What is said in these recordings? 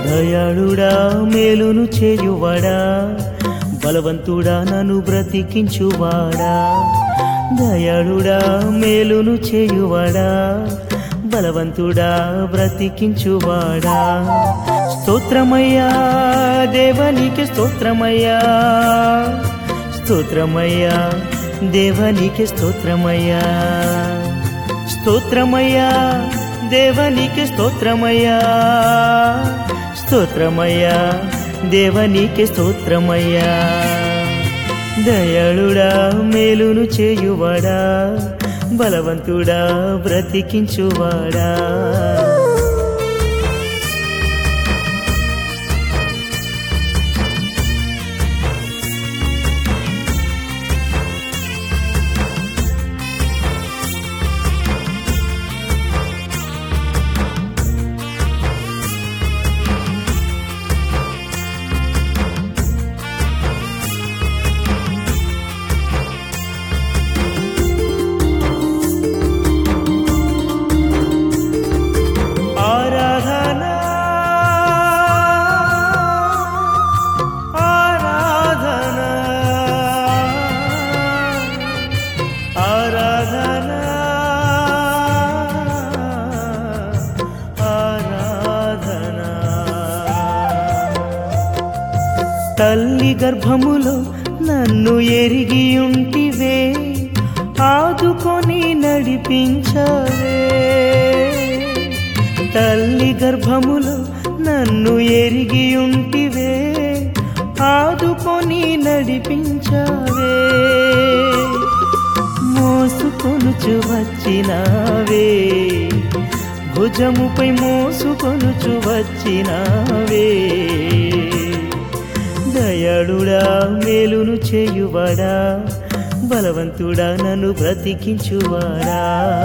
దయాళుడా మేలును చేయువాడా బలవంతుడా నన్ను బ్రతికించువాడా దయాళుడా మేలును చేయువాడా బలవంతుడా బ్రతికించువాడా స్తోత్రమయ్యా దేవనికి స్తోత్రమయ్యా స్తోత్రమయ్యా దేవనికి స్తోత్రమయ్యా స్తోత్రమయ్యా దేవనికి స్తోత్రమయ్యా స్తోత్రమయ్యా దేవనికి స్తోత్రమయ్యా దయాళుడా మేలును చేయువాడా బలవంతుడా బ్రతికించువాడా ఆరాధన ఆరాధన ఆరాధన ఆరాధన తల్లి గర్భములో నన్ను ఎరిగి ఉంటివే ఆదుకొని నడిపించవే తల్లి గర్భములో నన్ను ఎరిగి ఉంటివే ఆదుకొని నడిపించవే మోసుకొనుచు వచ్చినావే భుజముపై మోసుకొనుచు వచ్చినావే దయాళుడా మేలును చేయువాడా బలవంతుడా నన్ను బ్రతికించువాడా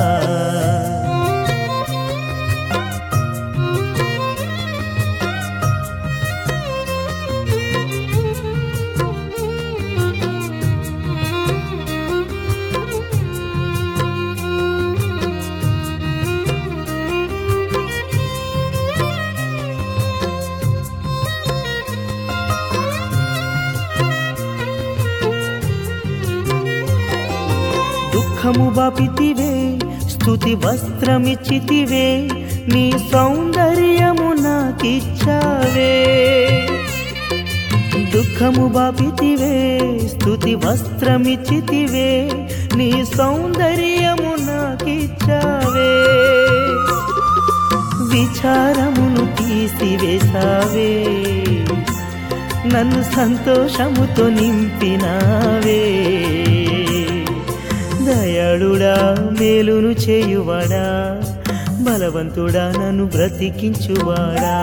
దుఃఖము బాపితివే స్థుతి వస్త్రమిచ్చితివే నీ సౌందర్యము నాకిచ్చావే దుఃఖము బాపితివే స్థుతి వస్త్రమిచ్చితివే నీ సౌందర్యము నాకిచ్చావే విచారమును తీసివేసావే నన్ను సంతోషముతో నింపినావే దయాళుడా మేలును చేయువాడా బలవంతుడా నన్ను బ్రతికించువాడా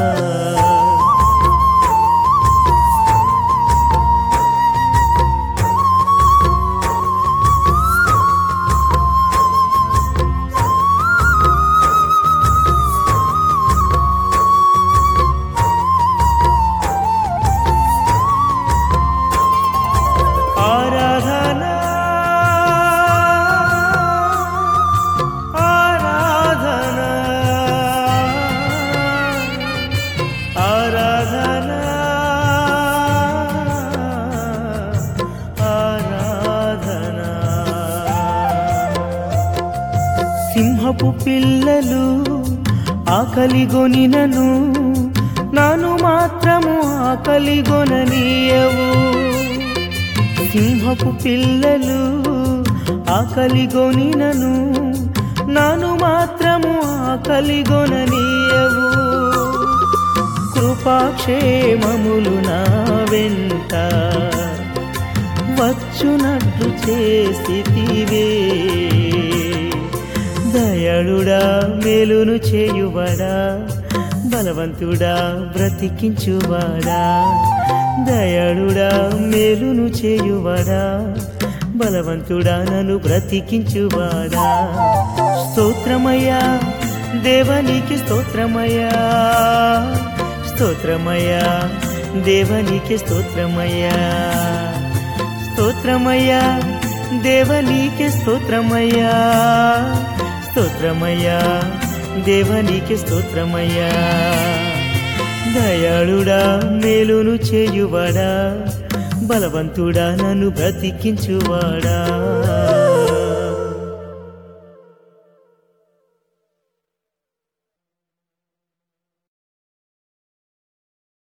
ఆరాధన ఆరాధన ఆరాధన ఆరాధన సింహపు పిల్లలు ఆకలిగొనినను నాను మాత్రము ఆకలిగొననీయవు సింహపు పిల్లలు ఆకలిగొనినను నాను మాత్రము ఆకలిగొననీయవు కృపాక్షేమములు నా వెంట వచ్చునట్లు చేసితివే దయాళుడా మేలును చేయువాడా బలవంతుడా బ్రతికించువాడా దయాళుడా మేలును చేయువాడా బలవంతుడా నన్ను బ్రతికించువాడా స్తోత్రమయ్యా దేవనికి స్తోత్రమయ్యా స్తోత్రమయ్యా దేవనికి స్తోత్రమయ్యా స్తోత్రమయ్యా దేవనికి స్తోత్రమయ్యా స్తోత్రమయ్యా దేవనికి స్తోత్రమయ్యా దయాళుడా మేలును చేయువాడా బలవంతుడా నన్ను బ్రతికించువాడా